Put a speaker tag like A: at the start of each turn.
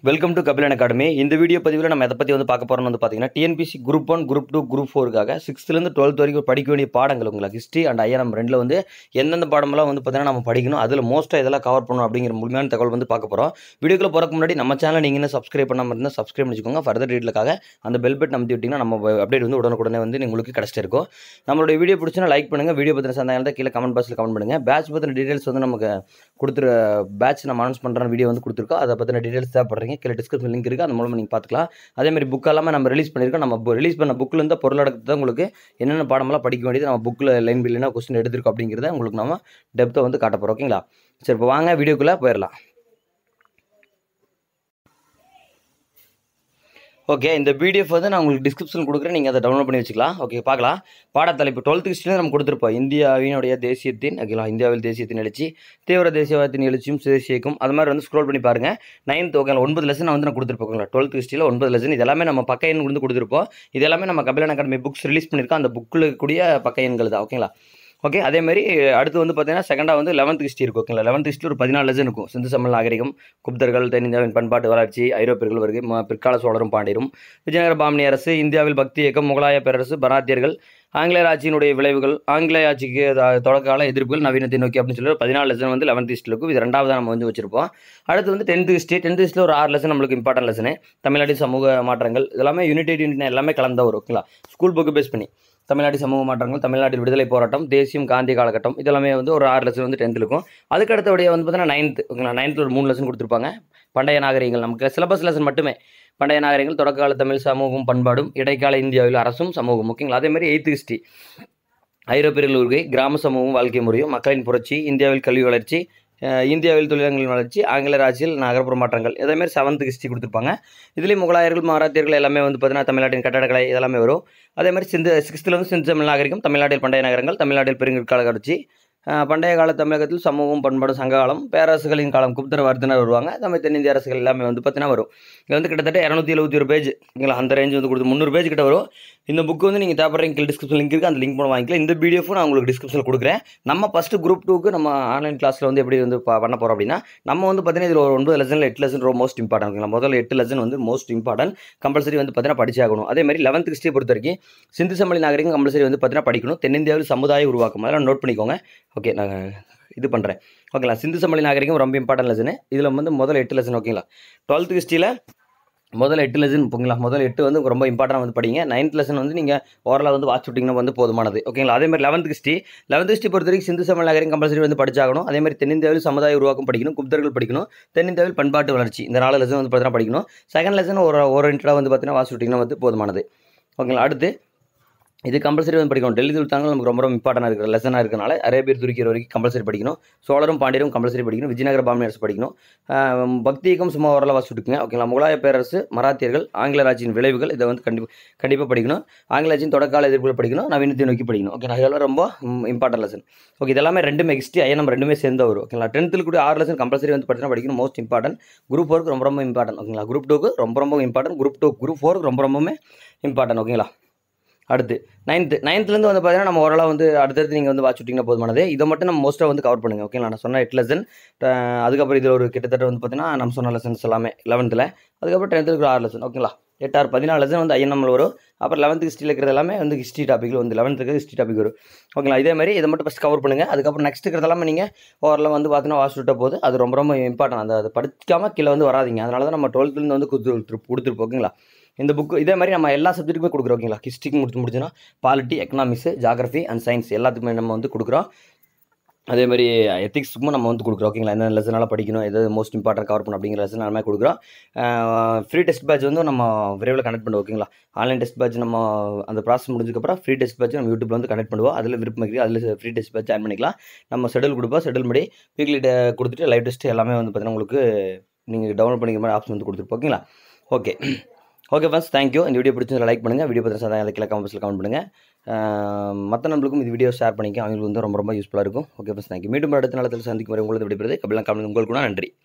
A: welcome to Kabilan academy இந்த video பதிவில் நம்ம எதை பற்றி வந்து பார்க்க போகிறோம்னு வந்து பார்த்தீங்கன்னா TNPSC group one group two group ஃபோருக்காக சிக்ஸ்த்துலேருந்து டுவெல்த் வரைக்கும் படிக்க வேண்டிய பாடங்கள் உங்களுக்கு ஹிஸ்ட்ரி அண்ட் ஐஎன்எம் ரெண்டில் வந்து எந்தெந்த பாடமெல்லாம் வந்து பார்த்தீங்கன்னா நம்ம படிக்கணும் அதில் மோஸ்ட்டாக இதெல்லாம் கவர் பண்ணணும் அப்படிங்கிற முழுமையான தகவல் வந்து பார்க்க போகிறோம் வீடியோக்குள்ள போகிறக்கு முன்னாடி நம்ம சேனல் நீங்கள் இன்னும் சப்ஸ்கிரைப் பண்ணாமல் இருந்தால் சப்ஸ்கிரைப் பண்ணிச்சுக்கோங்க ஃபர்தர் டீட்டெயிலுக்காக அந்த பெல் பட்டன் அமைத்தி விட்டிங்கன்னா நம்ம அப்டேட் வந்து உடனுக்குடனே வந்து உங்களுக்கு கிடச்சிட்டு இருக்கும் நம்மளுடைய வீடியோ பிடிச்சினா லைக் பண்ணுங்கள் வீடியோ பற்றின சந்தேகம் இருந்தால் கீழே கமெண்ட் பாக்ஸில் கமெண்ட் பண்ணுங்கள் பேட்ச் பற்றின டீட்டெயில்ஸ் வந்து நமக்கு கொடுத்துரு பேட்ச் நம்ம அனௌன்ஸ் பண்ணுற வீடியோ வந்து கொடுத்துருக்கோம் அதை பற்றின டீட்டெயில்ஸ் தேவைப்படுறீங்க கீழே டிஸ்கிரிப்ஷன் லிங்க் இருக்குது அது மூலமாக நீங்கள் பார்த்துக்கலாம் அதே மாதிரி புக் எல்லாமே நம்ம ரிலீஸ் பண்ணியிருக்கோம் நம்ம ரிலீஸ் பண்ண புக்கில் இருந்த பொருளடக்கத்தை தான் உங்களுக்கு என்னென்ன பாடமெல்லாம் படிக்க வேண்டியது நம்ம புக்கில் லைன் பில்லினா கொஸ்டின் எடுத்திருக்கோம் அப்படிங்கிறத உங்களுக்கு நம்ம டெப்த்தை வந்து காட்ட போகிறோம் ஓகேங்களா சரி இப்போ வாங்க வீடியோக்குள்ளே போயிடலாம் ஓகே இந்த பிடிஎஃப் வந்து நான் உங்களுக்கு டிஸ்கிரிப்ஷன் கொடுக்குறேன் நீங்கள் அதை டவுன்லோட் பண்ணி வச்சுக்கலாம் ஓகே பார்க்கலாம் பாடத்தலைப்பு டுவெல்த் ஹிஸ்ட்ரியில் நம்ம கொடுத்துருப்போம் இந்தியாவினுடைய தேசியத்தின் ஓகேங்களா இந்தியாவில் தேசியத்தின் எழுச்சி தீவிர தேசியவாதத்தின் எழுச்சியும் தேசியக்கும் அது மாதிரி வந்து ஸ்க்ரோல் பண்ணி பாருங்கள் நைன்த் ஓகேங்களா ஒன்பது லெசன் வந்து நான் கொடுத்துருப்போம் ஓகேங்களா டுவெல்த் ஹிஸ்ட்ரியில் ஒன்பது லெசன் இது எல்லாமே நம்ம பக்க எண் வந்து கொடுத்துருப்போம் இது எல்லாமே நம்ம கபிலன் அகாடமி புக்ஸ் ரிலீஸ் பண்ணியிருக்கோம் அந்த புக்கில் கூடிய பக்க எண்கள் தான் ஓகேங்களா ஓகே அதே மாதிரி அடுத்து வந்து பார்த்தீங்கன்னா செகண்டாக வந்து லெவன்த் ஹிஸ்ட்ரி இருக்கும் ஓகேங்களா லெவன்த் ஹிஸ்ட்ரி ஒரு பதினாலு லெசன் இருக்கும் சிந்து சமல் நாகரிகம் குப்தர்கள் தென்னிந்தியாவின் பண்பாட்டு வளர்ச்சி ஐரோப்பியர்கள் வருகை ம- பிற்கால சோழரும் பாண்டியரும் விஜயநகர பாமனி அரசு இந்தியாவில் பக்தி இயக்கம் முகலாய பேரரசு பராத்தியர்கள் ஆங்கிலேயர் ஆட்சியினுடைய விளைவுகள் ஆங்கிலேய ஆட்சிக்கு த- தொடக்ககால எதிர்ப்புகள் நவீனத்தை நோக்கி அப்படின்னு சொல்லி ஒரு பதினாலு லெசன் வந்து லெவன்த் ஹிஸ்ட்ரி இருக்கும் இது ரெண்டாவது நம்ம வந்து வச்சிருப்போம் அடுத்து வந்து டென்த் ஹிஸ்ட்ரி டென்த் ஹிஸ்ட்ரியில் ஒரு ஆறு லெசன் நம்மளுக்கு இம்பார்ட்டன்ட் லெசனு தமிழ்நாட்டின் சமூக மாற்றங்கள் இதெல்லாமே யூனிடெட் யூனிட் எல்லாமே கலந்தா வரும் ஓகேங்களா ஸ்கூல் புக்கு பேஸ் பண்ணி தமிழ்நாடு சமூக மாற்றங்கள் தமிழ்நாட்டில் விடுதலை போராட்டம் தேசியம் காந்தி காலகட்டம் இதெல்லாமே வந்து ஒரு ஆறு லெசன் வந்து டென்த்தில் இருக்கும் அதுக்கு அடுத்தபடியே வந்து பார்த்தீங்கன்னா நைன்த் ஓகேங்களா நைன்த்தில் ஒரு மூணு லெசன் கொடுத்துருப்பாங்க பண்டைய நாகரிகங்கள் நமக்கு சிலபஸ் லெசன் மட்டுமே பண்டைய நாகரிகங்கள் தொடக்ககால தமிழ் சமூகம் பண்பாடும் இடைக்கால இந்தியாவில் அரசும் சமூகம் ஓகேங்களா அதே மாதிரி எயித்து ஹிஸ்ட்ரி ஐரோப்பியர்கள் வருகை கிராம சமூகம் வாழ்க்கை முறையும் மக்களின் புரட்சி இந்தியாவில் கல்வி வளர்ச்சி அஹ் இந்தியாவில் தொழிலகங்களின் வளர்ச்சி ஆங்கிலேயர் ஆட்சியில் நகர்ப்புற மாற்றங்கள் இதே மாதிரி செவன்த் ஹிஸ்ட்ரி கொடுத்துருப்பாங்க இதுலேயும் முகலாயர்கள் மராத்தியர்கள் எல்லாமே வந்து பார்த்தீங்கன்னா தமிழ்நாட்டின் கட்டடக்கலை இதெல்லாமே வரும் அதே மாதிரி சிந்து சிக்ஸ்த்தில் வந்து சிந்து தமிழ் நாகரிகம் தமிழ்நாட்டில் பண்டைய நகரங்கள் தமிழ்நாட்டில் பெருங்கற்கால காட்சி அஹ் பண்டைய கால தமிழகத்தில் சமூகம் பண்பாடு சங்ககாலம் பேரரசுகளின் காலம் குப்தர வர்த்தனர் வருவாங்க நம்ம தென்னிந்திய அரசுகள் எல்லாமே வந்து பார்த்தீங்கன்னா வரும் இது வந்து கிட்டத்தட்ட இரநூத்தி எழுபத்தி ஒரு பேஜ் ஓகேங்களா அந்த ரேஞ்ச் வந்து கொடுத்து முந்நூறு பேஜ் கிட்ட வரும் இந்த புக்கு வந்து நீங்கள் தேவைப்படுறீங்க கீழே டிஸ்கிரிப்ஷன் லிங்க் இருக்குது அந்த லிங்க் மூலம் வாங்கிக்கலாம் இந்த பிடிஎஃப் நான் உங்களுக்கு டிஸ்கிரிப்ஷனில் கொடுக்குறேன் நம்ம ஃபஸ்ட்டு குரூப் டூக்கு நம்ம ஆன்லைன் கிளாஸில் வந்து எப்படி வந்து ப- பண்ண போகிறோம் அப்படின்னா நம்ம வந்து பார்த்தீங்கன்னா இதில் ஒரு ஒன்பது லெசனில் எட்டு லெசன் ரொம்ப மோஸ்ட் இம்பார்ட்டன் ஓகேங்களா முதல்ல எட்டு லெசன் வந்து மோஸ்ட் இம்பார்ட்டன்ட் கம்பல்சரி வந்து பார்த்தீங்கன்னா படிச்சே ஆகணும் அதே மாதிரி லெவன்த் ஹிஸ்ட்ரியை பொறுத்த வரைக்கும் சிந்து சமவெளி நாகரிகம் கம்பல்சரி வந்து பார்த்தீங்கன்னா படிக்கணும் தென்னிந்தியாவில் சமுதாய உருவாக்கம் அதெல்லாம் நோட் பண்ணிக்கோங்க ஓகே நான் இது பண்ணுறேன் ஓகேங்களா சிந்து சமவெளி நாகரிகம் ரொம்ப இம்பார்ட்டன்ட் லெசனு இதில் வந்து முதல் எட்டு லெசன் ஓகேங்களா டுவெல்த் ஹிஸ்ட்ரியில் முதல்ல எட்டு லெசன் போங்களா முதல்ல எட்டு வந்து ரொம்ப இம்பார்ட்டன்ட் வந்து படிங்க நைன்த் லெசன் வந்து நீங்கள் ஓரலாக வந்து வாட்ச் விட்டிங்கன்னா வந்து போதுமானது ஓகேங்களா அதே மாதிரி லெவன்த் ஹிஸ்ட்ரி லெவன்த் ஹிஸ்ட்ரி பொறுத்த வரைக்கும் சிந்து சமவெளி நாகரிகம் கம்பல்சரி வந்து படிச்சாகணும் அதே மாதிரி தென்னிந்தியாவில் சமுதாய உருவாக்கம் படிக்கணும் குப்தர்கள் படிக்கணும் தென்னிந்தியாவில் பண்பாட்டு வளர்ச்சி இந்த நாலு லெசன் வந்து பார்த்தீங்கன்னா படிக்கணும் செகண்ட் லெசன் ஒரு ஓரியன்டாக வந்து பார்த்தீங்கன்னா வாட்ச் விட்டிங்கன்னா வந்து போதுமானது ஓகேங்களா அடுத்து இது கம்பல்சரி வந்து படிக்கணும் டெல்லி துல்தாங்கள் நமக்கு ரொம்ப ரொம்ப இம்பார்ட்டனாக இருக்கிற லெசனாக இருக்கனால அரேபியர் துருக்கியர் வரைக்கும் கம்பல்சரி படிக்கணும் சோழரும் பாண்டியரும் கம்பல்சரி படிக்கணும் விஜயநகர பாமனி அரசு படிக்கணும் ஆஹ் பக்தி இயக்கம் சும்மா ஓரளவு வாசி விட்டுக்குங்க ஓகேங்களா முகலாய பேரரசு மராத்தியர்கள் ஆங்கில ஆட்சியின் விளைவுகள் இதை வந்து கண்டிப்பாக கண்டிப்பாக படிக்கணும் ஆங்கில ஆட்சியின் தொடக்கால எதிர்ப்புகள் படிக்கணும் நவீனத்தை நோக்கி படிக்கணும் ஓகே இதெல்லாம் ரொம்ப இம்பார்ட்டன்ட் லெசன் ஓகே இதெல்லாமே ரெண்டுமே ஹிஸ்ட்ரி ஐஎன்எம் ரெண்டுமே சேர்ந்து வரும் ஓகேங்களா டென்த்தில் கூட ஆறு லெசன் கம்பல்சரி வந்து படிச்சா படிக்கணும் மோஸ்ட் இம்பார்ட்டன்ட் குரூப் ஃபோருக்கு ரொம்ப ரொம்ப இம்பார்ட்டன்ட் ஓகேங்களா குரூப் டூக்கு ரொம்ப ரொம்ப இம்பார்ட்டன்ட் குரூப் டூ குரூப் ஃபோருக்கு ரொம்ப ரொம்பவுமே இம்பார்ட்டன்ட் ஓகேங்களா அடுத்து நைன்த்து நைன்த்லேருந்து வந்து பார்த்தீங்கன்னா நம்ம ஓரளவு வந்து அடுத்தடுத்து நீங்கள் வந்து வாட்ச் விட்டிங்கன்னா போதுமானது இதை மட்டும் நம்ம மோஸ்ட்டாக வந்து கவர் பண்ணுங்கள் ஓகேங்களா நான் சொன்ன எட்டு லெசன் அதுக்கப்புறம் இதில் ஒரு கிட்டத்தட்ட வந்து பார்த்தீங்கன்னா நம்ம சொன்ன லெசன்ஸ் எல்லாமே லெவன்த்தில் அதுக்கப்புறம் டென்த்தில் இருக்கிற ஆறு லெசன் ஓகேங்களா எட்டு ஆறு பதினாலு லெசன் வந்து ஐஎன்எம்ல வரும் அப்புறம் லெவன்த்து ஹிஸ்ட்ரியில் இருக்கிறது எல்லாமே வந்து ஹிஸ்ட்ரி டாபிக் வந்து லெவன்த்துக்கு ஹிஸ்ட்ரி டாபிக் வரும் ஓகேங்களா இதே மாதிரி இதை மட்டும் ஃபஸ்ட் கவர் பண்ணுங்கள் அதுக்கப்புறம் நெக்ஸ்ட் இருக்கிறது எல்லாமே நீங்கள் ஓரளவு வந்து பார்த்தீங்கன்னா வாட்ச் விட்ட போது அது ரொம்ப ரொம்ப இம்பார்ட்டன்ட் அந்த அதை படிக்காமல் கீழே வந்து வராதீங்க அதனால தான் நம்ம டுவெல்த்துலேருந்து வந்து கொடுத்து கொடுத்துருப்போம் ஓகேங்களா இந்த புக்கு இதே மாதிரி நம்ம எல்லா சப்ஜெக்ட்டுக்குமே கொடுக்குறோம் ஓகேங்களா ஹிஸ்ட்ரிக்கு முடிச்சு முடிச்சுன்னா polity economics geography and science எல்லாத்துக்குமே நம்ம வந்து கொடுக்குறோம் அதே மாதிரி எத்திக்ஸுக்கும் நம்ம வந்து கொடுக்குறோம் ஓகேங்களா என்ன லெசனால படிக்கணும் எது மோஸ்ட் இம்பார்ட்டன்ட் கவர் பண்ணணும் அப்படிங்கிற லெசன் எல்லாமே கொடுக்குறோம் ஃப்ரீ டெஸ்ட் பேட்ச் வந்து நம்ம விரைவில் கனெக்ட் பண்ணுவோம் ஓகேங்களா ஆன்லைன் டெஸ்ட் பேட்ச் நம்ம அந்த ப்ராசஸ் முடிஞ்சதுக்கப்புறம் ஃப்ரீ டெஸ்ட் பேட்ச் நம்ம யூடியூப்ல வந்து கனெக்ட் பண்ணுவோம் அதில் விருப்பம் இருக்குது அதில் ஃப்ரீ டெஸ்ட் பேட்ச் ஆட் பண்ணிக்கலாம் நம்ம ஷெடியூல் கொடுப்போம் ஷெடியூல் படி வீக்லி கொடுத்துட்டு லைவ் டெஸ்ட் எல்லாமே வந்து பார்த்தீங்கன்னா உங்களுக்கு நீங்கள் டவுன்லோட் பண்ணிக்கிற மாதிரி ஆப்ஷன் வந்து கொடுத்துருப்போம் ஓகேங்களா ஓகே ஓகே ஃபர்ஸ்ட் தேங்க்யூ இந்த வீடியோ பிடிச்சிருந்தா லைக் பண்ணுங்கள் வீடியோ பற்றி சந்தேகம் கீழே கமெண்ட்ஸில் கமெண்ட் பண்ணுங்கள் மற்ற நம்மளுக்கும் இந்த வீடியோ ஷேர் பண்ணிக்க அவங்களுக்கு வந்து ரொம்ப ரொம்ப யூஸ்ஃபுல்லாக இருக்கும் ஓகே ஃபர்ஸ்ட் தேங்க்யூ மீண்டும் அடுத்த நாளத்தில் சந்திக்கும் வரை உங்களது விடைபெறுது கபிலாம் கமெண்ட் உங்களுக்கு கூட நன்றி